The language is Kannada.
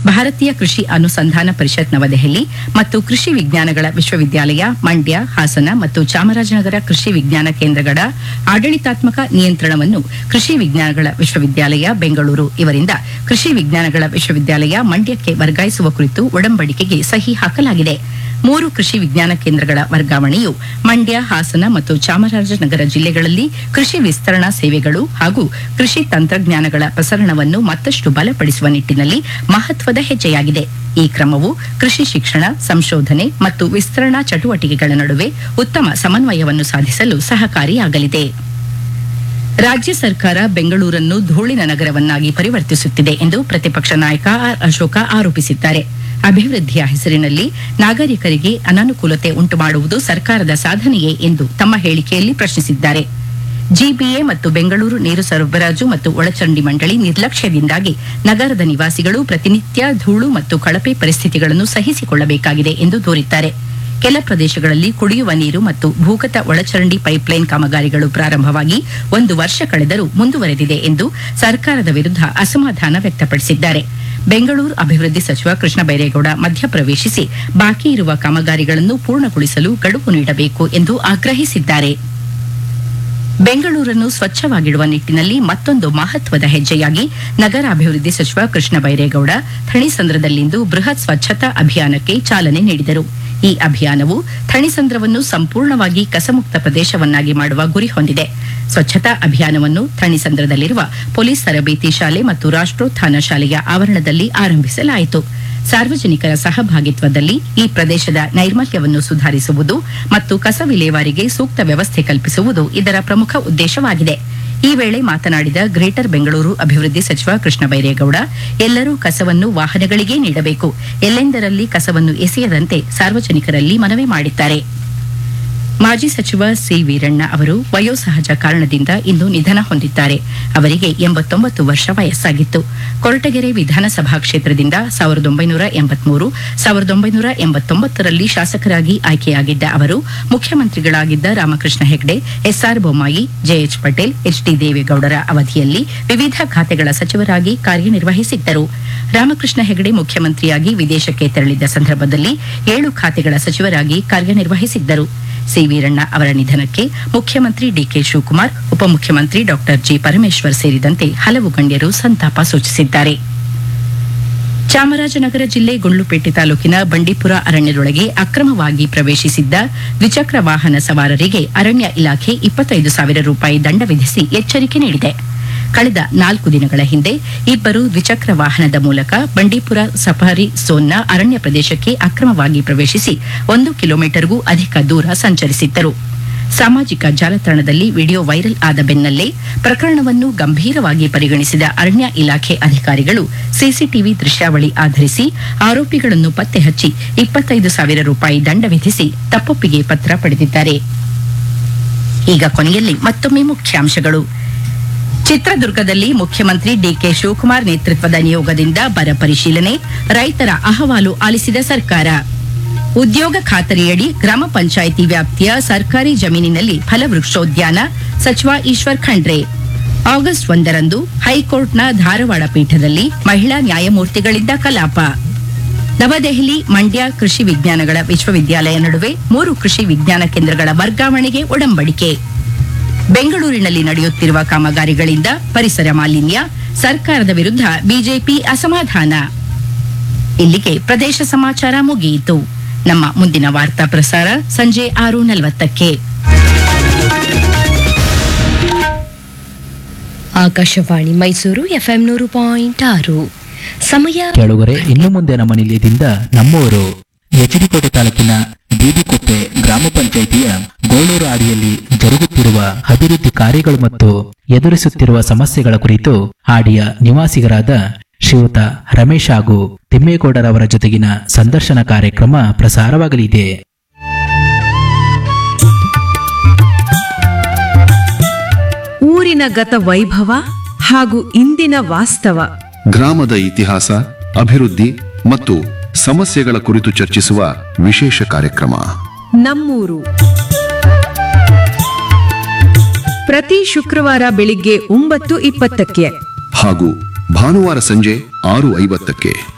ಭಾರತೀಯ ಕೃಷಿ ಅನುಸಂಧಾನ ಪರಿಷತ್ ನವದೆಹಲಿ ಮತ್ತು ಕೃಷಿ ವಿಜ್ಞಾನಗಳ ವಿಶ್ವವಿದ್ಯಾಲಯ ಮಂಡ್ಯ ಹಾಸನ ಮತ್ತು ಚಾಮರಾಜನಗರ ಕೃಷಿ ವಿಜ್ಞಾನ ಕೇಂದ್ರಗಳ ಆಡಳಿತಾತ್ಮಕ ನಿಯಂತ್ರಣವನ್ನು ಕೃಷಿ ವಿಜ್ಞಾನಗಳ ವಿಶ್ವವಿದ್ಯಾಲಯ ಬೆಂಗಳೂರು ಇವರಿಂದ ಕೃಷಿ ವಿಜ್ಞಾನಗಳ ವಿಶ್ವವಿದ್ಯಾಲಯ ಮಂಡ್ಯಕ್ಕೆ ವರ್ಗಾಯಿಸುವ ಕುರಿತು ಒಡಂಬಡಿಕೆಗೆ ಸಹಿ ಹಾಕಲಾಗಿದೆ ಮೂರು ಕೃಷಿ ವಿಜ್ಞಾನ ಕೇಂದ್ರಗಳ ವರ್ಗಾವಣೆಯು ಮಂಡ್ಯ ಹಾಸನ ಮತ್ತು ಚಾಮರಾಜನಗರ ಜಿಲ್ಲೆಗಳಲ್ಲಿ ಕೃಷಿ ವಿಸ್ತರಣಾ ಸೇವೆಗಳು ಹಾಗೂ ಕೃಷಿ ತಂತ್ರಜ್ಞಾನಗಳ ಪ್ರಸರಣವನ್ನು ಮತ್ತಷ್ಟು ಬಲಪಡಿಸುವ ನಿಟ್ಟಿನಲ್ಲಿ ಮಹತ್ವದ ಹೆಜ್ಜೆಯಾಗಿದೆ ಈ ಕ್ರಮವು ಕೃಷಿ ಶಿಕ್ಷಣ ಸಂಶೋಧನೆ ಮತ್ತು ವಿಸ್ತರಣಾ ಚಟುವಟಿಕೆಗಳ ನಡುವೆ ಉತ್ತಮ ಸಮನ್ವಯವನ್ನು ಸಾಧಿಸಲು ಸಹಕಾರಿಯಾಗಲಿದೆ ರಾಜ್ಯ ಸರ್ಕಾರ ಬೆಂಗಳೂರನ್ನು ಧೂಳಿನ ನಗರವನ್ನಾಗಿ ಪರಿವರ್ತಿಸುತ್ತಿದೆ ಎಂದು ಪ್ರತಿಪಕ್ಷ ನಾಯಕ ಆರ್ ಅಶೋಕ ಆರೋಪಿಸಿದ್ದಾರೆ ಅಭಿವೃದ್ಧಿಯ ಹೆಸರಿನಲ್ಲಿ ನಾಗರಿಕರಿಗೆ ಅನಾನುಕೂಲತೆ ಉಂಟುಮಾಡುವುದು ಸರ್ಕಾರದ ಸಾಧನೆಯೇ ಎಂದು ತಮ್ಮ ಹೇಳಿಕೆಯಲ್ಲಿ ಪ್ರಶ್ನಿಸಿದ್ದಾರೆ ಜಿಬಿಎ ಮತ್ತು ಬೆಂಗಳೂರು ನೀರು ಸರಬರಾಜು ಮತ್ತು ಒಳಚರಂಡಿ ಮಂಡಳಿ ನಿರ್ಲಕ್ಷ್ಯದಿಂದಾಗಿ ನಗರದ ನಿವಾಸಿಗಳು ಪ್ರತಿನಿತ್ಯ ಧೂಳು ಮತ್ತು ಕಳಪೆ ಪರಿಸ್ಥಿತಿಗಳನ್ನು ಸಹಿಸಿಕೊಳ್ಳಬೇಕಾಗಿದೆ ಎಂದು ದೂರಿದ್ದಾರೆ ಕೆಲ ಪ್ರದೇಶಗಳಲ್ಲಿ ಕುಡಿಯುವ ನೀರು ಮತ್ತು ಭೂಗತ ಒಳಚರಂಡಿ ಪೈಪ್ಲೈನ್ ಕಾಮಗಾರಿಗಳು ಪ್ರಾರಂಭವಾಗಿ ಒಂದು ವರ್ಷ ಕಳೆದರೂ ಮುಂದುವರೆದಿದೆ ಎಂದು ಸರ್ಕಾರದ ವಿರುದ್ಧ ಅಸಮಾಧಾನ ವ್ಯಕ್ತಪಡಿಸಿದ್ದಾರೆ ಬೆಂಗಳೂರು ಅಭಿವೃದ್ಧಿ ಸಚಿವ ಕೃಷ್ಣ ಬೈರೇಗೌಡ ಮಧ್ಯಪ್ರವೇಶಿಸಿ ಬಾಕಿ ಇರುವ ಕಾಮಗಾರಿಗಳನ್ನು ಪೂರ್ಣಗೊಳಿಸಲು ಗಡುವು ನೀಡಬೇಕು ಎಂದು ಆಗ್ರಹಿಸಿದ್ದಾರೆ ಬೆಂಗಳೂರನ್ನು ಸ್ವಚ್ಛವಾಗಿಡುವ ನಿಟ್ಟಿನಲ್ಲಿ ಮತ್ತೊಂದು ಮಹತ್ವದ ಹೆಜ್ಜೆಯಾಗಿ ನಗರಾಭಿವೃದ್ಧಿ ಸಚಿವ ಕೃಷ್ಣ ಬೈರೇಗೌಡ ಥಣಿಸಂದ್ರದಲ್ಲಿಂದು ಬೃಹತ್ ಸ್ವಚ್ಛತಾ ಅಭಿಯಾನಕ್ಕೆ ಚಾಲನೆ ನೀಡಿದರು ಈ ಅಭಿಯಾನವು ಥಣಿಸಂದ್ರವನ್ನು ಸಂಪೂರ್ಣವಾಗಿ ಕಸಮುಕ್ತ ಪ್ರದೇಶವನ್ನಾಗಿ ಮಾಡುವ ಗುರಿ ಹೊಂದಿದೆ ಸ್ವಚ್ಛತಾ ಅಭಿಯಾನವನ್ನು ಥಣಿಸಂದ್ರದಲ್ಲಿರುವ ಪೊಲೀಸ್ ತರಬೇತಿ ಶಾಲೆ ಮತ್ತು ರಾಷ್ಟೋತ್ಥಾನ ಶಾಲೆಯ ಆವರಣದಲ್ಲಿ ಆರಂಭಿಸಲಾಯಿತು ಸಾರ್ವಜನಿಕರ ಸಹಭಾಗಿತ್ವದಲ್ಲಿ ಈ ಪ್ರದೇಶದ ನೈರ್ಮಲ್ಯವನ್ನು ಸುಧಾರಿಸುವುದು ಮತ್ತು ಕಸ ವಿಲೇವಾರಿಗೆ ಸೂಕ್ತ ವ್ಯವಸ್ಥೆ ಕಲ್ಪಿಸುವುದು ಇದರ ಪ್ರಮುಖ ಉದ್ದೇಶವಾಗಿದೆ ಈ ವೇಳೆ ಮಾತನಾಡಿದ ಗ್ರೇಟರ್ ಬೆಂಗಳೂರು ಅಭಿವೃದ್ಧಿ ಸಚಿವ ಕೃಷ್ಣ ಬೈರೇಗೌಡ ಎಲ್ಲರೂ ಕಸವನ್ನು ವಾಹನಗಳಿಗೇ ನೀಡಬೇಕು ಎಲ್ಲೆಂದರಲ್ಲಿ ಕಸವನ್ನು ಎಸೆಯದಂತೆ ಸಾರ್ವಜನಿಕರಲ್ಲಿ ಮನವಿ ಮಾಡಿದ್ದಾರೆ ಮಾಜಿ ಸಚಿವ ಸಿ ವೀರಣ್ಣ ಅವರು ವಯೋಸಹಜ ಕಾರಣದಿಂದ ಇಂದು ನಿಧನ ಹೊಂದಿದ್ದಾರೆ ಅವರಿಗೆ ಎಂಬತ್ತೊಂಬತ್ತು ವರ್ಷ ವಯಸ್ಸಾಗಿತ್ತು ಕೊರಟಗೆರೆ ವಿಧಾನಸಭಾ ಕ್ಷೇತ್ರದಿಂದ ಸಾವಿರದ ಒಂಬೈನೂರ ಎಂಬತ್ಮೂರು ಸಾವಿರದ ಒಂಬೈನೂರ ಎಂಬತ್ತೊಂಬತ್ತರಲ್ಲಿ ಶಾಸಕರಾಗಿ ಆಯ್ಕೆಯಾಗಿದ್ದ ಅವರು ಮುಖ್ಯಮಂತ್ರಿಗಳಾಗಿದ್ದ Ramakrishna Hegde S R Bommai J H Patel H D ದೇವೇಗೌಡರ ಅವಧಿಯಲ್ಲಿ ವಿವಿಧ ಖಾತೆಗಳ ಸಚಿವರಾಗಿ ಕಾರ್ಯನಿರ್ವಹಿಸಿದ್ದರು ರಾಮಕೃಷ್ಣ ಹೆಗಡೆ ಮುಖ್ಯಮಂತ್ರಿಯಾಗಿ ವಿದೇಶಕ್ಕೆ ತೆರಳಿದ್ದ ಸಂದರ್ಭದಲ್ಲಿ ಏಳು ಖಾತೆಗಳ ಸಚಿವರಾಗಿ ಕಾರ್ಯನಿರ್ವಹಿಸಿದ್ದರು ಸಿ ವೀರಣ್ಣ ಅವರ ನಿಧನಕ್ಕೆ ಮುಖ್ಯಮಂತ್ರಿ ಡಿಕೆ ಶಿವಕುಮಾರ್ ಉಪಮುಖ್ಯಮಂತ್ರಿ ಡಾಕ್ಟರ್ ಜಿ ಪರಮೇಶ್ವರ್ ಸೇರಿದಂತೆ ಹಲವು ಗಣ್ಯರು ಸಂತಾಪ ಸೂಚಿಸಿದ್ದಾರೆ ಚಾಮರಾಜನಗರ ಜಿಲ್ಲೆ ಗುಂಡ್ಲುಪೇಟೆ ತಾಲೂಕಿನ ಬಂಡೀಪುರ ಅರಣ್ಯದೊಳಗೆ ಅಕ್ರಮವಾಗಿ ಪ್ರವೇಶಿಸಿದ್ದ ದ್ವಿಚಕ್ರ ವಾಹನ ಸವಾರರಿಗೆ ಅರಣ್ಯ ಇಲಾಖೆ ಇಪ್ಪತ್ತೈದು ಸಾವಿರ ರೂಪಾಯಿ ದಂಡ ವಿಧಿಸಿ ಎಚ್ಚರಿಕೆ ನೀಡಿದೆ ಕಳೆದ ನಾಲ್ಕು ದಿನಗಳ ಹಿಂದೆ ಇಬ್ಬರು ದ್ವಿಚಕ್ರ ವಾಹನದ ಮೂಲಕ ಬಂಡೀಪುರ ಸಫಾರಿ ಝೋನ್ನ ಅರಣ್ಯ ಪ್ರದೇಶಕ್ಕೆ ಅಕ್ರಮವಾಗಿ ಪ್ರವೇಶಿಸಿ ಒಂದು ಕಿಲೋಮೀಟರ್ಗೂ ಅಧಿಕ ದೂರ ಸಂಚರಿಸಿದ್ದರು ಸಾಮಾಜಿಕ ಜಾಲತಾಣದಲ್ಲಿ ವಿಡಿಯೋ ವೈರಲ್ ಆದ ಬೆನ್ನಲ್ಲೇ ಪ್ರಕರಣವನ್ನು ಗಂಭೀರವಾಗಿ ಪರಿಗಣಿಸಿದ ಅರಣ್ಯ ಇಲಾಖೆ ಅಧಿಕಾರಿಗಳು ಸಿಸಿಟಿವಿ ದೃಶ್ಯಾವಳಿ ಆಧರಿಸಿ ಆರೋಪಿಗಳನ್ನು ಪತ್ತೆ ಹಚ್ಚಿ ಇಪ್ಪತ್ತೈದು ಸಾವಿರ ರೂಪಾಯಿ ದಂಡ ವಿಧಿಸಿ ತಪ್ಪೊಪ್ಪಿಗೆ ಪತ್ರ ಪಡೆದಿದ್ದಾರೆ ಈಗ ಕೊನೆಯಲ್ಲಿ ಮತ್ತೊಮ್ಮೆ ಮುಖ್ಯಾಂಶಗಳು ಚಿತ್ರದುರ್ಗದಲ್ಲಿ ಮುಖ್ಯಮಂತ್ರಿ ಡಿಕೆ ಶಿವಕುಮಾರ್ ನೇತೃತ್ವದ ನಿಯೋಗದಿಂದ ಬರ ಪರಿಶೀಲನೆ ರೈತರ ಅಹವಾಲು ಆಲಿಸಿದ ಸರ್ಕಾರ ಉದ್ಯೋಗ ಖಾತರಿಯಡಿ ಗ್ರಾಮ ಪಂಚಾಯಿತಿ ವ್ಯಾಪ್ತಿಯ ಸರ್ಕಾರಿ ಜಮೀನಿನಲ್ಲಿ ಫಲವೃಕ್ಷೋದ್ಯಾನ ಸಚಿವ ಈಶ್ವರ್ ಖಂಡ್ರೆ ಆಗಸ್ಟ್ ಒಂದರಂದು ಹೈಕೋರ್ಟ್ನ ಧಾರವಾಡ ಪೀಠದಲ್ಲಿ ಮಹಿಳಾ ನ್ಯಾಯಮೂರ್ತಿಗಳಿದ್ದ ಕಲಾಪ ನವದೆಹಲಿ ಮಂಡ್ಯ ಕೃಷಿ ವಿಜ್ಞಾನಗಳ ವಿಶ್ವವಿದ್ಯಾಲಯ ನಡುವೆ ಮೂರು ಕೃಷಿ ವಿಜ್ಞಾನ ಕೇಂದ್ರಗಳ ವರ್ಗಾವಣೆಗೆ ಒಡಂಬಡಿಕೆ ಬೆಂಗಳೂರಿನಲ್ಲಿ ನಡೆಯುತ್ತಿರುವ ಕಾಮಗಾರಿಗಳಿಂದ ಪರಿಸರ ಮಾಲಿನ್ಯ ಸರ್ಕಾರದ ವಿರುದ್ಧ ಬಿಜೆಪಿ ಅಸಮಾಧಾನ ಇಲ್ಲಿಗೆ ಪ್ರದೇಶ ಸಮಾಚಾರ ಮುಗಿಯಿತು ನಮ್ಮ ಮುಂದಿನ ವಾರ್ತಾ ಪ್ರಸಾರ ಸಂಜೆ ಆರು ನಲವತ್ತಕ್ಕೆ ಆಕಾಶವಾಣಿ ಮೈಸೂರು ಎಫ್ಎಂ ನೂರು ಪಾಯಿಂಟ್ ಆರು ಸಮಯ ಕೆಳಗರೆ ಇನ್ನು ಮುಂದೆ ನಮ್ಮ ನಿಲಯದಿಂದ ನಮ್ಮೂರು ಎಚಡಿಕೋಟೆ ತಾಲೂಕಿನ ಬೀದಿಕೊಪ್ಪೆ ಗ್ರಾಮ ಪಂಚಾಯಿತಿಯ ಗೋಳೂರು ಅಡಿಯಲ್ಲಿ ಜರುಗುತ್ತಿರುವ ಅಭಿವೃದ್ಧಿ ಕಾರ್ಯಗಳು ಮತ್ತು ಎದುರಿಸುತ್ತಿರುವ ಸಮಸ್ಯೆಗಳ ಕುರಿತು ಹಾಡಿಯ ನಿವಾಸಿಗರಾದ ಶ್ರೀಯುತ ರಮೇಶ್ ಹಾಗೂ ತಿಮ್ಮೇಗೌಡರವರ ಜೊತೆಗಿನ ಸಂದರ್ಶನ ಕಾರ್ಯಕ್ರಮ ಪ್ರಸಾರವಾಗಲಿದೆ ಊರಿನ ಗತ ವೈಭವ ಹಾಗೂ ಇಂದಿನ ವಾಸ್ತವ ಗ್ರಾಮದ ಇತಿಹಾಸ ಅಭಿವೃದ್ಧಿ ಮತ್ತು ಸಮಸ್ಯೆಗಳ ಕುರಿತು ಚರ್ಚಿಸುವ ವಿಶೇಷ ಕಾರ್ಯಕ್ರಮ ನಮ್ಮೂರು ಪ್ರತಿ ಶುಕ್ರವಾರ ಬೆಳಿಗ್ಗೆ ಒಂಬತ್ತು ಇಪ್ಪತ್ತಕ್ಕೆ ಹಾಗೂ ಭಾನುವಾರ ಸಂಜೆ ಆರು ಐವತ್ತಕ್ಕೆ